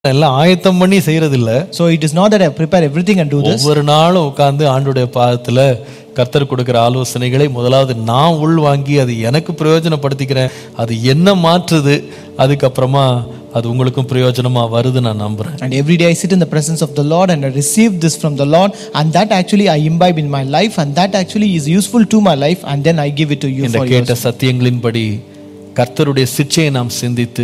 எல்லாம் ஆயத்தம் பண்ணி செய்யறது இல்ல So it is not that I prepare everything and do this. ஒவ்வொரு நாளும் உட்கார்ந்து ஆண்டுடைய பாதத்துல கர்த்தர் கொடுக்கிற ஆலோசனைகளை முதலாவது நான் உள் வாங்கி அது எனக்கு பிரயோஜனப்படுத்திக்கிறேன் அது என்ன மாற்றுது அதுக்கப்புறமா அது உங்களுக்கும் பிரயோஜனமா வருது நான் நம்புறேன் And every day I sit in the presence of the Lord and I receive this from the Lord, and that actually I imbibe in my life, and that actually is useful to my life, and then I give it to you இந்த for yours. கேட்ட சத்தியங்களின்படி கர்த்தருடைய சிற்சையை நாம் சிந்தித்து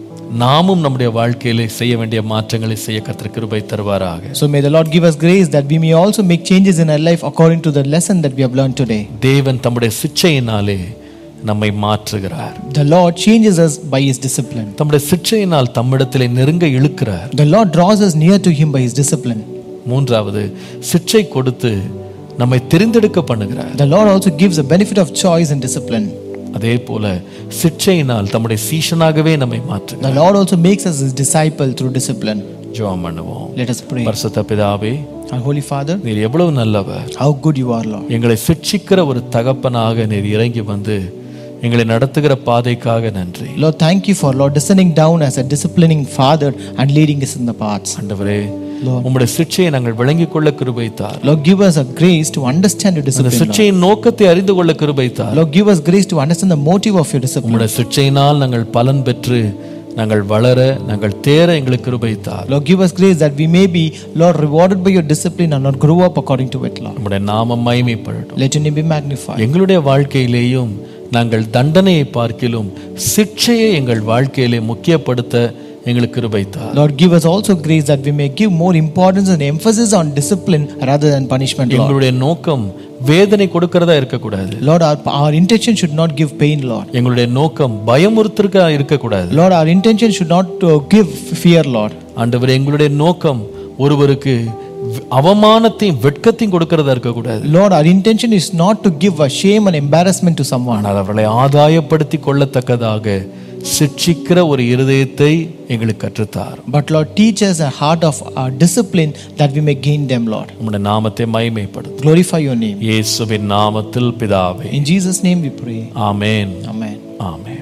நாமும் நம்முடைய வாழ்க்கையிலே செய்ய வேண்டிய மாற்றங்களை செய்ய கர்த்தர் கிருபை தருவாராக So may the Lord give us grace that we may also make changes in our life according to the lesson that we have learned today. தேவன் தம்முடைய சிற்சையினாலே நம்மை மாற்றுகிறார் The Lord changes us by His discipline. தம்முடைய சிற்சையினால் தம்மிடத்திலே நெருங்க இழுக்கிறார் The Lord draws us near to Him by His discipline. மூன்றாவது சிற்சை கொடுத்து நம்மை தெரிந்தெடுக்க பண்ணுகிறார் The Lord also gives a benefit of choice and discipline. அதே போல சிற்சையினால் தம்முடைய சீஷனாகவே நம்மை மாற்றுகிறார் The Lord also makes us His disciple through discipline. ஜெபம் பண்ணுவோம் Let us pray. பரிசுத்த பிதாவே Our Holy Father, நீர் எவ்வளவு நல்லவர் how good you are, Lord. எங்களை சிட்சிக்கிற ஒரு தகப்பனாக நீர் இறங்கி வந்து எங்களை நடத்துகிற பாதைக்காக நன்றி Lord, thank you for Lord descending down as a disciplining Father and leading us in the paths. ஆண்டவரே Lord. உம்முடைய சிற்சையை நாங்கள் விளங்கிக் கொள்ள கிருபைத்தார் Lord, give us a grace to understand your அந்த discipline. Lord. சிற்சையின் நோக்கத்தை அறிந்து கொள்ள கிருபைத்தார் Lord, give us grace to understand the motive of your discipline. உம்முடைய சிற்சையினால் நாங்கள் பலன் பெற்று நாங்கள் வளர நாங்கள் தேர எங்களுக்கு கிருபைத்தார் Lord, give us grace that we may be, Lord, rewarded by your discipline and not grow up according to it, Lord. உம்முடைய நாமம் மகிமைப்படட்டும் Let your name be magnified. எங்களுடைய வாழ்க்கையிலேயும் நாங்கள் தண்டனையை பார்க்கிலும் சிற்சையை எங்கள் வாழ்க்கையிலே முக்கியப்படுத்த எங்களுக்கு கிருபைத்தார் Lord, give us also grace that we may give more importance and emphasis on discipline rather than punishment, Lord. எங்களுடைய நோக்கம் வேதனை கொடுக்கறதா இருக்கக்கூடாது Lord, our, our intention should not give pain, Lord. எங்களுடைய நோக்கம் பயமுறுத்திருக்கா இருக்கக்கூடாது Lord, our intention should not uh, give fear, Lord. ஆண்டவர் எங்களுடைய நோக்கம் ஒருவருக்கு வ- அவமானத்தையும் வெட்கத்தையும் கொடுக்கறதா இருக்கக்கூடாது Lord, our intention is not to give a shame and embarrassment to someone. ஆனால் அவர்களை ஆதாயப்படுத்தி கொள்ளத்தக்கதாக சிட்சிக்கிற ஒரு இருதயத்தை எங்களுக்கு கற்றுத்தார் But Lord, teach us a heart of our discipline that we may gain them, Lord. உம்முடைய நாமத்தை மகிமைப்படுத்தும் Glorify your name. இயேசுவின் நாமத்தில் பிதாவே In Jesus' name we pray. Amen Amen. Amen